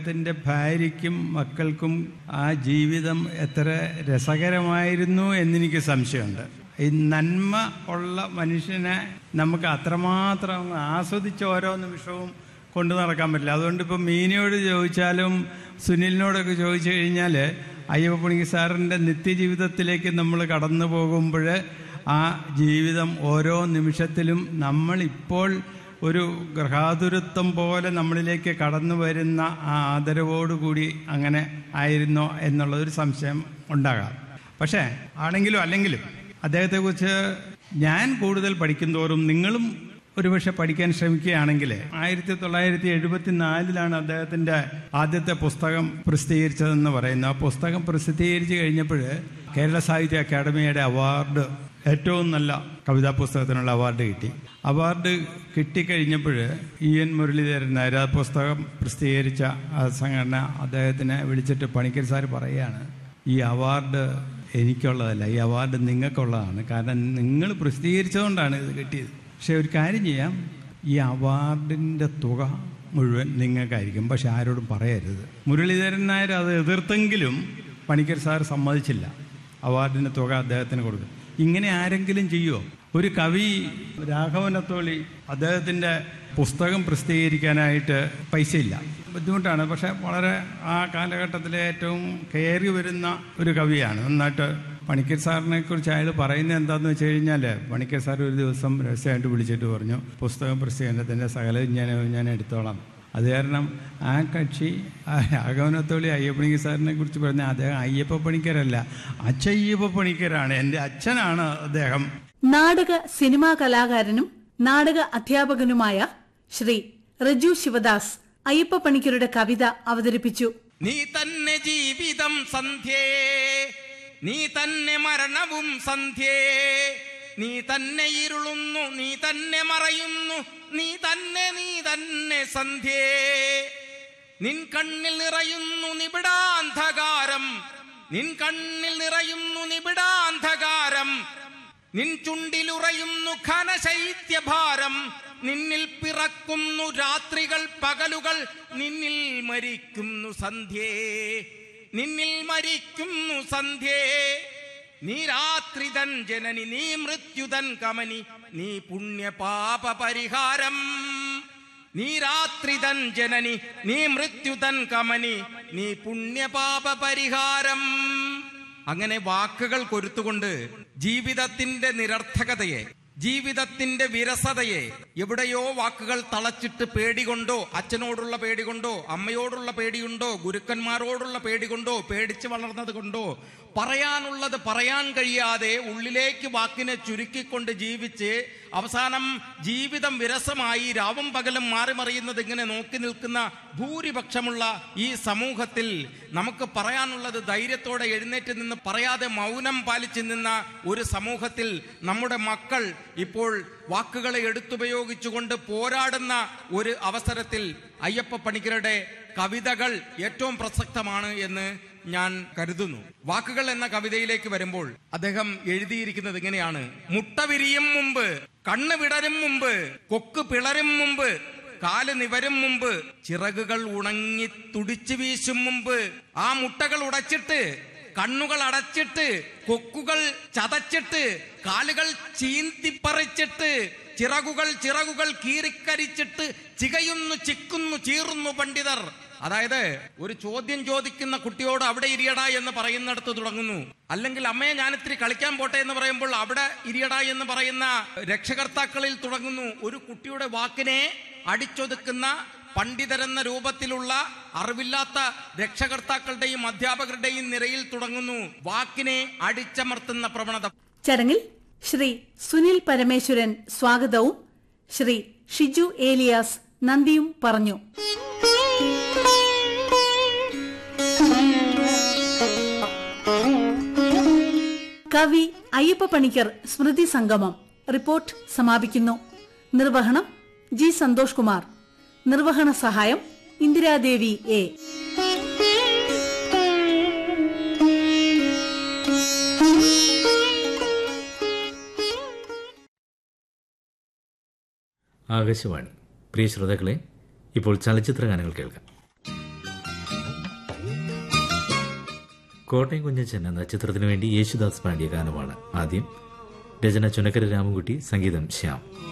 അദ്ദേഹത്തിൻ്റെ ഭാര്യയ്ക്കും മക്കൾക്കും ആ ജീവിതം എത്ര രസകരമായിരുന്നു എന്നെനിക്ക് സംശയമുണ്ട് ഈ നന്മ ഉള്ള മനുഷ്യനെ നമുക്ക് അത്രമാത്രം അങ്ങ് ആസ്വദിച്ച് ഓരോ നിമിഷവും കൊണ്ടു നടക്കാൻ പറ്റില്ല അതുകൊണ്ട് ഇപ്പം മീനയോട് ചോദിച്ചാലും സുനിലിനോടൊക്കെ ചോദിച്ചു കഴിഞ്ഞാൽ അയ്യപ്പപ്പണിക്ക് സാറിൻ്റെ നിത്യജീവിതത്തിലേക്ക് നമ്മൾ കടന്നു പോകുമ്പോൾ ആ ജീവിതം ഓരോ നിമിഷത്തിലും നമ്മളിപ്പോൾ ഒരു ഗ്രഹാതുരത്വം പോലെ നമ്മളിലേക്ക് കടന്നു വരുന്ന ആ ആദരവോടുകൂടി അങ്ങനെ ആയിരുന്നോ എന്നുള്ളതൊരു സംശയം ഉണ്ടാകാം പക്ഷേ ആണെങ്കിലും അല്ലെങ്കിലും അദ്ദേഹത്തെക്കുറിച്ച് ഞാൻ കൂടുതൽ പഠിക്കുന്തോറും നിങ്ങളും ഒരുപക്ഷെ പഠിക്കാൻ ശ്രമിക്കുകയാണെങ്കിൽ ആയിരത്തി തൊള്ളായിരത്തി എഴുപത്തി നാലിലാണ് അദ്ദേഹത്തിന്റെ ആദ്യത്തെ പുസ്തകം പ്രസിദ്ധീകരിച്ചതെന്ന് പറയുന്നു ആ പുസ്തകം പ്രസിദ്ധീകരിച്ച് കഴിഞ്ഞപ്പോൾ കേരള സാഹിത്യ അക്കാദമിയുടെ അവാർഡ് ഏറ്റവും നല്ല കവിതാ പുസ്തകത്തിനുള്ള അവാർഡ് കിട്ടി അവാർഡ് കിട്ടിക്കഴിഞ്ഞപ്പോൾ ഇ എൻ മുരളീധരൻ നായർ ആ പുസ്തകം പ്രസിദ്ധീകരിച്ച ആ സംഘടന അദ്ദേഹത്തിനെ വിളിച്ചിട്ട് പണിക്കർ സാർ പറയുകയാണ് ഈ അവാർഡ് എനിക്കുള്ളതല്ല ഈ അവാർഡ് നിങ്ങൾക്കുള്ളതാണ് കാരണം നിങ്ങൾ പ്രസിദ്ധീകരിച്ചതുകൊണ്ടാണ് ഇത് കിട്ടിയത് പക്ഷെ ഒരു കാര്യം ചെയ്യാം ഈ അവാർഡിൻ്റെ തുക മുഴുവൻ നിങ്ങൾക്കായിരിക്കും പക്ഷെ ആരോടും പറയരുത് മുരളീധരൻ നായർ അത് എതിർത്തെങ്കിലും പണിക്കർ സാർ സമ്മതിച്ചില്ല അവാർഡിൻ്റെ തുക അദ്ദേഹത്തിന് കൊടുക്കും ഇങ്ങനെ ആരെങ്കിലും ചെയ്യുമോ ഒരു കവി രാഘവനത്തോളി അദ്ദേഹത്തിൻ്റെ പുസ്തകം പ്രസിദ്ധീകരിക്കാനായിട്ട് പൈസയില്ല ബുദ്ധിമുട്ടാണ് പക്ഷെ വളരെ ആ കാലഘട്ടത്തിലെ ഏറ്റവും കയറി വരുന്ന ഒരു കവിയാണ് നന്നായിട്ട് പണിക്കർ സാറിനെ കുറിച്ച് അയാൾ പറയുന്നത് എന്താണെന്ന് വെച്ച് കഴിഞ്ഞാൽ പണിക്കർ സാർ ഒരു ദിവസം രഹസ്യമായിട്ട് വിളിച്ചിട്ട് പറഞ്ഞു പുസ്തകം പ്രസിദ്ധീകരണത്തിൻ്റെ സകല ഞാൻ ഞാൻ എടുത്തോളാം അത് കാരണം ആ കക്ഷി ആ രാഘവനത്തോളി അയ്യപ്പണിക്കർ സാറിനെ കുറിച്ച് പറഞ്ഞ അദ്ദേഹം അയ്യപ്പ പണിക്കരല്ല അച്ചയ്യപ്പ പണിക്കരാണ് എൻ്റെ അച്ഛനാണ് അദ്ദേഹം നാടക സിനിമാ കലാകാരനും നാടക അധ്യാപകനുമായ ശ്രീ റജു ശിവദാസ് അയ്യപ്പ പണിക്കരുടെ കവിത അവതരിപ്പിച്ചു നീ തന്നെ ജീവിതം സന്ധ്യേ നീ തന്നെ മരണവും സന്ധ്യേ നീ തന്നെ ഇരുളുന്നു നീ തന്നെ മറയുന്നു നീ തന്നെ നീ തന്നെ സന്ധ്യേ നിൻ കണ്ണിൽ നിറയുന്നു നിബിടാന്ധകാരം നിൻ കണ്ണിൽ നിറയുന്നു നിബിടാന്ധകാരം നിൻ ചുണ്ടിലുറയുന്നു ഘനശൈത്യഭാരം നിന്നിൽ പിറക്കുന്നു രാത്രികൾ പകലുകൾ നിന്നിൽ മരിക്കുന്നു സന്ധ്യേ നിന്നിൽ മരിക്കുന്നു സന്ധ്യേ നീ രാത്രിതൻ ജനനി നീ മൃത്യുതൻ കമനി നീ പുണ്യപാപ പരിഹാരം നീ രാത്രിതൻ ജനനി നീ മൃത്യുതൻ കമനി നീ പുണ്യപാപ പരിഹാരം അങ്ങനെ വാക്കുകൾ കൊരുത്തുകൊണ്ട് ജീവിതത്തിന്റെ നിരർത്ഥകതയെ ജീവിതത്തിന്റെ വിരസതയെ എവിടെയോ വാക്കുകൾ തളച്ചിട്ട് പേടികൊണ്ടോ അച്ഛനോടുള്ള പേടി കൊണ്ടോ അമ്മയോടുള്ള പേടിയുണ്ടോ ഗുരുക്കന്മാരോടുള്ള പേടി കൊണ്ടോ പേടിച്ച് വളർന്നത് കൊണ്ടോ പറയാനുള്ളത് പറയാൻ കഴിയാതെ ഉള്ളിലേക്ക് വാക്കിനെ ചുരുക്കിക്കൊണ്ട് ജീവിച്ച് അവസാനം ജീവിതം വിരസമായി രാവും പകലും മാറി മറിയുന്നത് ഇങ്ങനെ നോക്കി നിൽക്കുന്ന ഭൂരിപക്ഷമുള്ള ഈ സമൂഹത്തിൽ നമുക്ക് പറയാനുള്ളത് ധൈര്യത്തോടെ എഴുന്നേറ്റ് നിന്ന് പറയാതെ മൗനം പാലിച്ചു നിന്ന ഒരു സമൂഹത്തിൽ നമ്മുടെ മക്കൾ ഇപ്പോൾ വാക്കുകളെ എടുത്തുപയോഗിച്ചുകൊണ്ട് പോരാടുന്ന ഒരു അവസരത്തിൽ അയ്യപ്പ പണിക്കരുടെ കവിതകൾ ഏറ്റവും പ്രസക്തമാണ് എന്ന് ഞാൻ കരുതുന്നു വാക്കുകൾ എന്ന കവിതയിലേക്ക് വരുമ്പോൾ അദ്ദേഹം എഴുതിയിരിക്കുന്നത് ഇങ്ങനെയാണ് മുട്ട വിരിയും മുമ്പ് കണ്ണ് വിടരും മുമ്പ് കൊക്ക് പിളരും മുമ്പ് കാല് നിവരും മുമ്പ് ചിറകുകൾ ഉണങ്ങി തുടിച്ചു വീശും മുമ്പ് ആ മുട്ടകൾ ഉടച്ചിട്ട് കണ്ണുകൾ അടച്ചിട്ട് കൊക്കുകൾ ചതച്ചിട്ട് കാലുകൾ ചീന്തിപ്പറിച്ചിട്ട് ചിറകുകൾ ചിറകുകൾ കീറിക്കരിച്ചിട്ട് ചികയുന്നു ചിക്കുന്നു ചീറുന്നു പണ്ഡിതർ അതായത് ഒരു ചോദ്യം ചോദിക്കുന്ന കുട്ടിയോട് അവിടെ ഇരിയടാ എന്ന് പറയുന്നിടത്ത് തുടങ്ങുന്നു അല്ലെങ്കിൽ അമ്മയെ ഞാൻ ഇത്തിരി കളിക്കാൻ പോട്ടെ എന്ന് പറയുമ്പോൾ അവിടെ ഇരിയടാ എന്ന് പറയുന്ന രക്ഷകർത്താക്കളിൽ തുടങ്ങുന്നു ഒരു കുട്ടിയുടെ വാക്കിനെ അടിച്ചൊതുക്കുന്ന പണ്ഡിതരെന്ന രൂപത്തിലുള്ള അറിവില്ലാത്ത രക്ഷകർത്താക്കളുടെയും അധ്യാപകരുടെയും നിരയിൽ തുടങ്ങുന്നു വാക്കിനെ അടിച്ചമർത്തുന്ന പ്രവണത ചടങ്ങിൽ ശ്രീ സുനിൽ പരമേശ്വരൻ സ്വാഗതവും ശ്രീ ഷിജു ഏലിയാസ് നന്ദിയും പറഞ്ഞു കവി അയ്യപ്പ പണിക്കർ സ്മൃതി സംഗമം റിപ്പോർട്ട് സമാപിക്കുന്നു നിർവഹണം ജി സന്തോഷ് കുമാർ നിർവഹണ സഹായം ഇന്ദിരാദേവി എ ആകാശവാണി പ്രിയ ശ്രോതാക്കളെ ഇപ്പോൾ ചലച്ചിത്ര ഗാനങ്ങൾ കേൾക്കാം കോട്ടയം കുഞ്ഞച്ചൻ എന്ന ചിത്രത്തിനു വേണ്ടി യേശുദാസ് പാടിയ ഗാനമാണ് ആദ്യം രചന ചുനക്കര രാമൻകുട്ടി സംഗീതം ശ്യാം